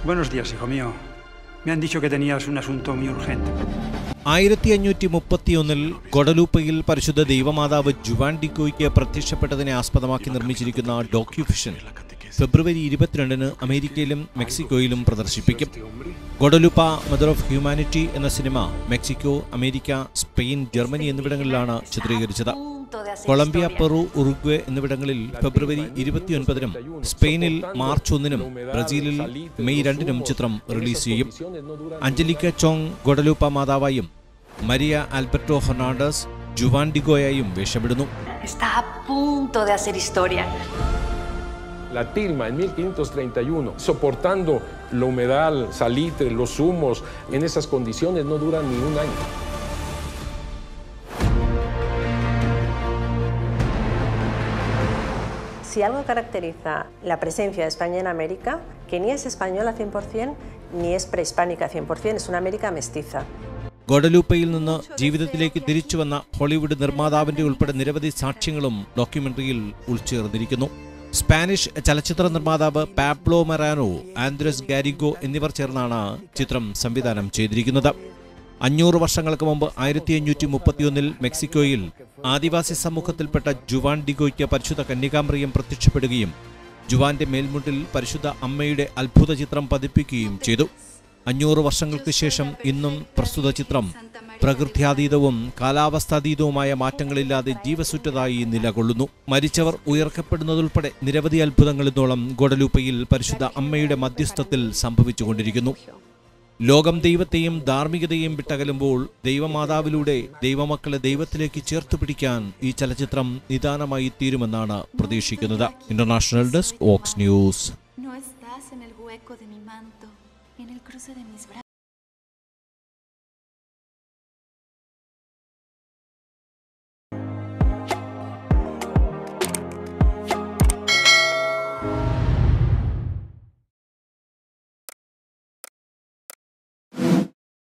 Buenos días, hijo mío. Me han dicho que tenías un asunto muy urgente. ആയിരത്തി അഞ്ഞൂറ്റി മുപ്പത്തിയൊന്നിൽ ഗൊഡലൂപ്പയിൽ പരിശുദ്ധ ദൈവമാതാവ് ജുവാൻഡിഗോയ്ക്ക് പ്രത്യക്ഷപ്പെട്ടതിനെ ആസ്പദമാക്കി നിർമ്മിച്ചിരിക്കുന്ന ഡോക്യുഫിഷൻ ഫെബ്രുവരി ഇരുപത്തിരണ്ടിന് അമേരിക്കയിലും മെക്സിക്കോയിലും പ്രദർശിപ്പിക്കും ഗൊഡലൂപ്പ മദർ ഓഫ് ഹ്യൂമാനിറ്റി എന്ന സിനിമ മെക്സിക്കോ അമേരിക്ക സ്പെയിൻ ജർമ്മനി എന്നിവിടങ്ങളിലാണ് ചിത്രീകരിച്ചത് കൊളംബിയ പെറു ഉറുഗ്വേ എന്നിവിടങ്ങളിൽ ഫെബ്രുവരി ഇരുപത്തിയൊൻപതിനും സ്പെയിനിൽ മാർച്ച് ഒന്നിനും ബ്രസീലിൽ മെയ് രണ്ടിനും ചിത്രം റിലീസ് ചെയ്യും അഞ്ജലിക്ക ചോങ് ഗൊഡലൂപ്പ മാതാവായും മരിയ ആൽബർട്ടോ ഹെർണാണ്ടസ് ജുവാൻഡിഗോയായും വേഷമിടുന്നു Está a punto de hacer historia. La tilma en 1531, soportando la humedad, salitre, los humos, en esas condiciones no duran ni un año. Si algo caracteriza la presencia de España en América, que ni es española 100% ni es prehispánica 100%, es una América mestiza. ഗൊഡലൂപ്പയിൽ നിന്ന് ജീവിതത്തിലേക്ക് തിരിച്ചു വന്ന Hollywood നിർമ്മാതാവിന്റെ ഉൾപ്പെടെ നിരവധി സാക്ഷ്യങ്ങളും ഡോക്യുമെന്ററിയിൽ ഉൾച്ചേർന്നിരിക്കുന്നു Spanish ചലച്ചിത്ര നിർമ്മാതാവ് Pablo മെറാനോ Andrés ഗാരിഗോ എന്നിവർ ചേർന്നാണ് ചിത്രം സംവിധാനം ചെയ്തിരിക്കുന്നത് അഞ്ഞൂറ് വർഷങ്ങൾക്ക് മുമ്പ് ആയിരത്തി അഞ്ഞൂറ്റി മുപ്പത്തിയൊന്നിൽ മെക്സിക്കോയിൽ ആദിവാസി സമൂഹത്തിൽപ്പെട്ട ജുവാൻ ഡിഗോയ്ക്ക് പരിശുദ്ധ കന്യകാമ്രിയം പ്രത്യക്ഷപ്പെടുകയും ജുവാന്റെ മേൽമുണ്ടിൽ പരിശുദ്ധ അമ്മയുടെ അത്ഭുത ചിത്രം പതിപ്പിക്കുകയും ചെയ്തു അഞ്ഞൂറ് വർഷങ്ങൾക്ക് ശേഷം ഇന്നും പ്രസ്തുത ചിത്രം പ്രകൃത്യാതീതവും കാലാവസ്ഥാതീതവുമായ മാറ്റങ്ങളില്ലാതെ ജീവസുറ്റതായി നിലകൊള്ളുന്നു മരിച്ചവർ ഉയർക്കപ്പെടുന്നതുൾപ്പെടെ നിരവധി അത്ഭുതങ്ങൾ ഇന്നോളം ഗൊഡലൂപ്പയിൽ പരിശുദ്ധ അമ്മയുടെ മധ്യസ്ഥത്തിൽ സംഭവിച്ചുകൊണ്ടിരിക്കുന്നു ലോകം ദൈവത്തെയും ധാർമ്മികതയെയും വിട്ടകലുമ്പോൾ ദൈവമാതാവിലൂടെ ദൈവമക്കളെ ദൈവത്തിലേക്ക് ചേർത്ത് പിടിക്കാൻ ഈ ചലച്ചിത്രം നിദാനമായി തീരുമെന്നാണ് പ്രതീക്ഷിക്കുന്നത് ഇന്റർനാഷണൽ ഡെസ്ക് ഓക്സ് news No estás en el hueco de mi manto, en el cruce de mis brazos.